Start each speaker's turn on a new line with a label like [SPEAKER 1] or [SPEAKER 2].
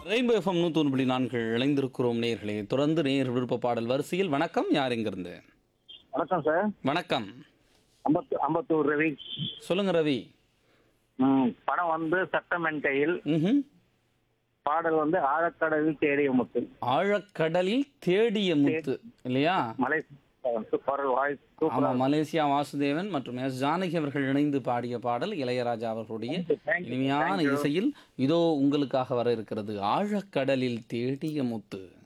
[SPEAKER 1] Rainbow FM நூற்றி ஒன்று புள்ளி நான்கு இணைந்திருக்கிறோம் நேர்களே தொடர்ந்து நேர் விருப்ப பாடல் வரிசையில் வணக்கம் யார் எங்கிருந்து
[SPEAKER 2] வணக்கம் சார்
[SPEAKER 1] வணக்கம்
[SPEAKER 2] அம்பத்து அம்பத்தூர் ரவி
[SPEAKER 1] சொல்லுங்க ரவி
[SPEAKER 2] ம், படம் வந்து சட்டமன் கையில்
[SPEAKER 1] ம்ஹும்.
[SPEAKER 2] பாடல் வந்து ஆழக்கடலில் தேடிய முத்து
[SPEAKER 1] ஆழக்கடலில் தேடிய முத்து இல்லையா
[SPEAKER 2] மலை குரல் வாய்ஸ்
[SPEAKER 1] ஆமா மலேசியா வாசுதேவன் மற்றும் எஸ் ஜானகி அவர்கள் இணைந்து பாடிய பாடல் இளையராஜா அவர்களுடைய
[SPEAKER 2] Thank you.
[SPEAKER 1] இனிமையான
[SPEAKER 2] Thank you.
[SPEAKER 1] இசையில் இதோ உங்களுக்காக வர இருக்கிறது ஆழக்கடலில் தேடிய முத்து